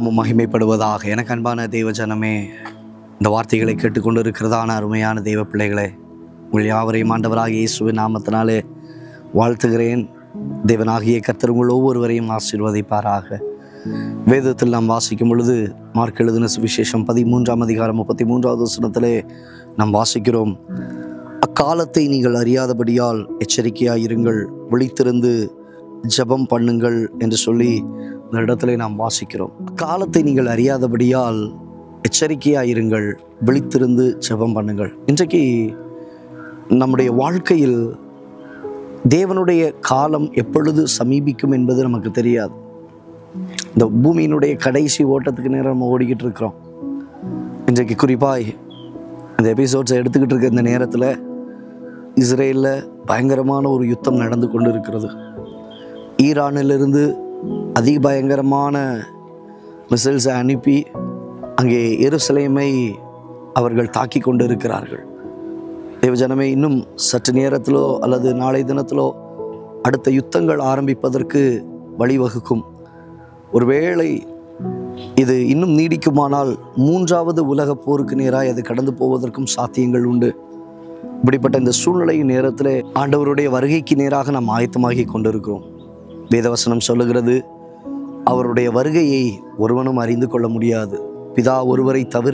நாமம் மகிமைப்படுவதாக எனக்கு அன்பான தெய்வ ஜனமே இந்த வார்த்தைகளை கேட்டுக்கொண்டு இருக்கிறதான அருமையான தெய்வ பிள்ளைகளே உங்கள் யாவரையும் ஆண்டவராக இயேசுவின் நாமத்தினாலே வாழ்த்துகிறேன் தேவனாகிய கர்த்தர் உங்கள் ஒவ்வொருவரையும் ஆசீர்வதிப்பாராக வேதத்தில் நாம் வாசிக்கும் பொழுது மார்க் எழுதின சுவிசேஷம் பதிமூன்றாம் அதிகாரம் முப்பத்தி மூன்றாவது வசனத்திலே நாம் வாசிக்கிறோம் அக்காலத்தை நீங்கள் அறியாதபடியால் எச்சரிக்கையாயிருங்கள் விழித்திருந்து ஜெபம் பண்ணுங்கள் என்று சொல்லி இந்த இடத்துல நாம் வாசிக்கிறோம் காலத்தை நீங்கள் அறியாதபடியால் எச்சரிக்கையாயிருங்கள் விழித்திருந்து ஜெபம் பண்ணுங்கள் இன்றைக்கு நம்முடைய வாழ்க்கையில் தேவனுடைய காலம் எப்பொழுது சமீபிக்கும் என்பது நமக்கு தெரியாது இந்த பூமியினுடைய கடைசி ஓட்டத்துக்கு நேரம் நம்ம ஓடிக்கிட்டு இருக்கிறோம் இன்றைக்கு குறிப்பாய் இந்த எபிசோட்ஸை எடுத்துக்கிட்டு இருக்க இந்த நேரத்தில் இஸ்ரேலில் பயங்கரமான ஒரு யுத்தம் நடந்து கொண்டு இருக்கிறது ஈரானிலிருந்து அதிபயங்கரமான மிசைல்ஸை அனுப்பி அங்கே எருசலேமை அவர்கள் தாக்கி கொண்டு இருக்கிறார்கள் தேவஜனமே இன்னும் சற்று நேரத்திலோ அல்லது நாளை தினத்திலோ அடுத்த யுத்தங்கள் ஆரம்பிப்பதற்கு வழிவகுக்கும் ஒருவேளை இது இன்னும் நீடிக்குமானால் மூன்றாவது உலகப் போருக்கு நேராக அது கடந்து போவதற்கும் சாத்தியங்கள் உண்டு இப்படிப்பட்ட இந்த சூழ்நிலையின் நேரத்தில் ஆண்டவருடைய வருகைக்கு நேராக நாம் ஆயத்தமாகி கொண்டிருக்கிறோம் வேதவசனம் சொல்லுகிறது அவருடைய வருகையை ஒருவனும் அறிந்து கொள்ள முடியாது பிதா ஒருவரை தவிர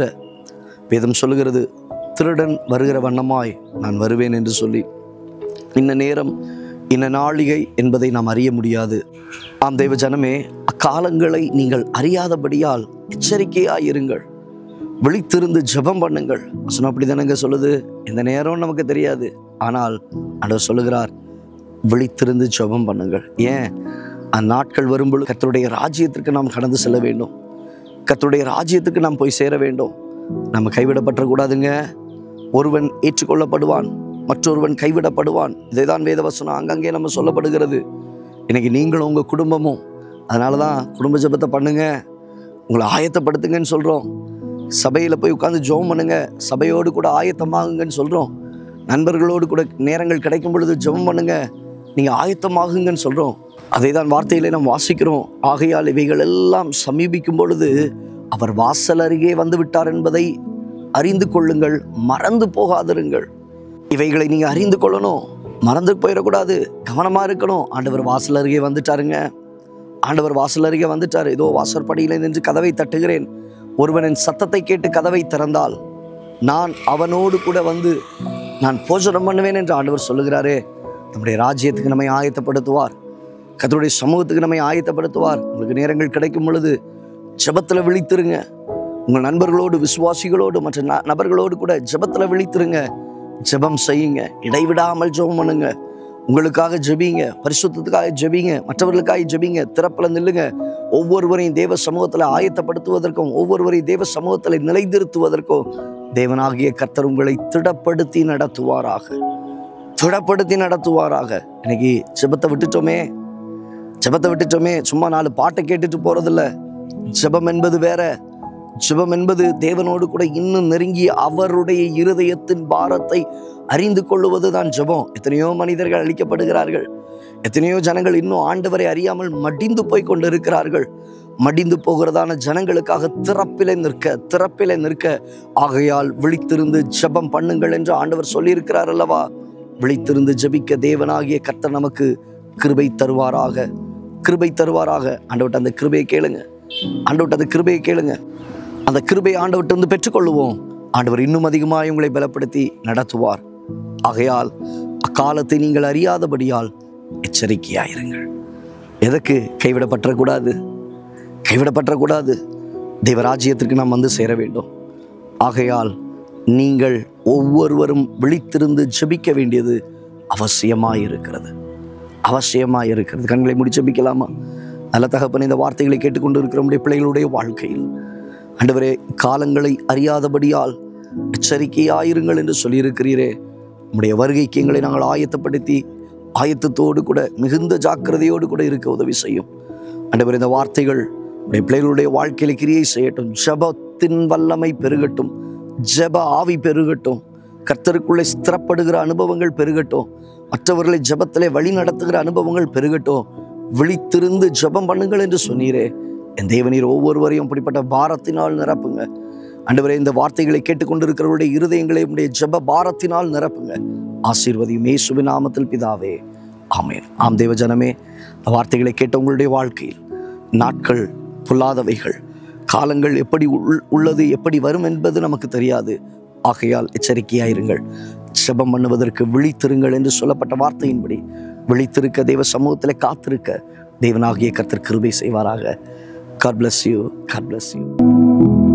வேதம் சொல்லுகிறது திருடன் வருகிற வண்ணமாய் நான் வருவேன் என்று சொல்லி இன்ன நேரம் இன்ன நாளிகை என்பதை நாம் அறிய முடியாது ஆம் தெய்வ ஜனமே அக்காலங்களை நீங்கள் அறியாதபடியால் எச்சரிக்கையாய் இருங்கள் விழித்திருந்து ஜெபம் பண்ணுங்கள் வசனம் அப்படி தானங்க சொல்லுது இந்த நேரம் நமக்கு தெரியாது ஆனால் ஆண்டவர் சொல்லுகிறார் விழித்திருந்து ஜெபம் பண்ணுங்கள் ஏன் அந்நாட்கள் வரும்பொழுது கர்த்தருடைய ராஜ்யத்திற்கு நாம் கடந்து செல்ல வேண்டும் கர்த்தருடைய ராஜ்யத்துக்கு நாம் போய் சேர வேண்டும் நம்ம கைவிடப்பட்டக்கூடாதுங்க ஒருவன் ஏற்றுக்கொள்ளப்படுவான் மற்றொருவன் கைவிடப்படுவான் இதை தான் வேதவசனம் அங்கங்கே நம்ம சொல்லப்படுகிறது இன்னைக்கு நீங்களும் உங்கள் குடும்பமும் அதனால தான் குடும்ப ஜெபத்தை பண்ணுங்க உங்களை ஆயத்தப்படுத்துங்கன்னு சொல்கிறோம் சபையில் போய் உட்காந்து ஜெபம் பண்ணுங்க சபையோடு கூட ஆயத்தமாகுங்கன்னு சொல்கிறோம் நண்பர்களோடு கூட நேரங்கள் கிடைக்கும் பொழுது ஜெபம் பண்ணுங்க நீங்கள் ஆயத்தமாகுங்கன்னு சொல்கிறோம் அதை தான் வார்த்தையிலே நாம் வாசிக்கிறோம் ஆகையால் இவைகள் எல்லாம் சமீபிக்கும் பொழுது அவர் வாசல் அருகே வந்து விட்டார் என்பதை அறிந்து கொள்ளுங்கள் மறந்து போகாதிருங்கள் இவைகளை நீங்கள் அறிந்து கொள்ளணும் மறந்து போயிடக்கூடாது கவனமாக இருக்கணும் ஆண்டவர் வாசல் அருகே வந்துட்டாருங்க ஆண்டவர் வாசல் அருகே வந்துட்டார் இதோ வாசற்படியில் நின்று கதவை தட்டுகிறேன் ஒருவனின் சத்தத்தை கேட்டு கதவை திறந்தால் நான் அவனோடு கூட வந்து நான் போஜனம் பண்ணுவேன் என்று ஆண்டவர் சொல்லுகிறாரே நம்முடைய ராஜ்யத்துக்கு நம்மை ஆயத்தப்படுத்துவார் கத்தருடைய சமூகத்துக்கு நம்மை ஆயத்தப்படுத்துவார் உங்களுக்கு நேரங்கள் கிடைக்கும் பொழுது ஜெபத்தில் விழித்திருங்க உங்கள் நண்பர்களோடு விசுவாசிகளோடு மற்ற ந- நபர்களோடு கூட ஜெபத்தில் விழித்திருங்க ஜெபம் செய்யுங்க இடைவிடாமல் ஜெபம் பண்ணுங்க உங்களுக்காக ஜெபிங்க பரிசுத்தத்துக்காக ஜெபிங்க மற்றவர்களுக்காக ஜெபிங்க திறப்பில் நில்லுங்க ஒவ்வொருவரையும் தேவ சமூகத்தில் ஆயத்தப்படுத்துவதற்கும் ஒவ்வொருவரையும் தேவ சமூகத்தில் நிலைநிறுத்துவதற்கும் தேவனாகிய கர்த்தர் உங்களை திடப்படுத்தி நடத்துவாராக திடப்படுத்தி நடத்துவாராக இன்னைக்கு ஜெபத்தை விட்டுட்டோமே ஜெபத்தை விட்டுட்டோமே சும்மா நாலு பாட்டை கேட்டுட்டு போறதில்ல ஜெபம் என்பது வேற ஜெபம் என்பது தேவனோடு கூட இன்னும் நெருங்கி அவருடைய இருதயத்தின் பாரத்தை அறிந்து கொள்ளுவது தான் ஜெபம் எத்தனையோ மனிதர்கள் அழிக்கப்படுகிறார்கள் எத்தனையோ ஜனங்கள் இன்னும் ஆண்டவரை அறியாமல் மடிந்து போய் கொண்டிருக்கிறார்கள் மடிந்து போகிறதான ஜனங்களுக்காக திறப்பிலே நிற்க திறப்பிலே நிற்க ஆகையால் விழித்திருந்து ஜெபம் பண்ணுங்கள் என்று ஆண்டவர் சொல்லியிருக்கிறார் அல்லவா விழித்திருந்து ஜெபிக்க தேவனாகிய கர்த்தர் நமக்கு கிருபை தருவாராக கிருபை தருவாராக ஆண்டவர்கிட்ட அந்த கிருபையை கேளுங்க ஆண்டவர்கிட்ட அந்த கிருபையை கேளுங்க அந்த கிருபை ஆண்டவர்கிட்ட இருந்து பெற்றுக்கொள்ளுவோம் ஆண்டவர் இன்னும் அதிகமாக உங்களை பலப்படுத்தி நடத்துவார் ஆகையால் அக்காலத்தை நீங்கள் அறியாதபடியால் எச்சரிக்கையாயிருங்கள் எதற்கு கைவிடப்பட்டக்கூடாது கைவிடப்பட்டக்கூடாது தேவராஜ்யத்திற்கு நாம் வந்து சேர வேண்டும் ஆகையால் நீங்கள் ஒவ்வொருவரும் விழித்திருந்து ஜெபிக்க வேண்டியது அவசியமாக இருக்கிறது அவசியமாக இருக்கிறது கண்களை முடி ஜெபிக்கலாமா நல்ல தகப்பன் இந்த வார்த்தைகளை கேட்டுக்கொண்டு இருக்கிற நம்முடைய பிள்ளைகளுடைய வாழ்க்கையில் ஆண்டவரே காலங்களை அறியாதபடியால் எச்சரிக்கையாயிருங்கள் என்று சொல்லியிருக்கிறீரே உம்முடைய வருகைக்கு எங்களை நாங்கள் ஆயத்தப்படுத்தி ஆயத்தத்தோடு கூட மிகுந்த ஜாக்கிரதையோடு கூட இருக்க உதவி செய்யும் ஆண்டவர் இந்த வார்த்தைகள் உடைய பிள்ளைகளுடைய வாழ்க்கையில கிரியை செய்யட்டும் ஜபத்தின் வல்லமை பெருகட்டும் ஜெப ஆவி பெருகட்டும் கர்த்தருக்குள்ளே ஸ்திரப்படுகிற அனுபவங்கள் பெருகட்டும் மற்றவர்களை ஜெபத்திலே வழி நடத்துகிற அனுபவங்கள் பெருகட்டும் விழித்திருந்து ஜெபம் பண்ணுங்கள் என்று சொன்னீரே என் தேவனீர் ஒவ்வொருவரையும் அப்படிப்பட்ட பாரத்தினால் நிரப்புங்க ஆண்டவரே இந்த வார்த்தைகளை கேட்டுக்கொண்டிருக்கிறவருடைய இருதயங்களை உடைய ஜெப பாரத்தினால் நிரப்புங்க ஆசீர்வதியும் இயேசுவின் நாமத்தில் பிதாவே ஆமென் ஆம் தேவ ஜனமே இந்த வார்த்தைகளை கேட்ட உங்களுடைய வாழ்க்கையில் நாட்கள் பொல்லாதவைகள் காலங்கள் எப்படி உள்- உள்ளது எப்படி வரும் என்பது நமக்கு தெரியாது ஆகையால் எச்சரிக்கையாயிருங்கள் செபம் பண்ணுவதற்கு விழித்திருங்கள் என்று சொல்லப்பட்ட வார்த்தையின்படி விழித்திருக்க தேவ சமூகத்தில் காத்திருக்க தேவனாகிய கர்த்தர் கிருபை செய்வாராக God bless you. God bless you.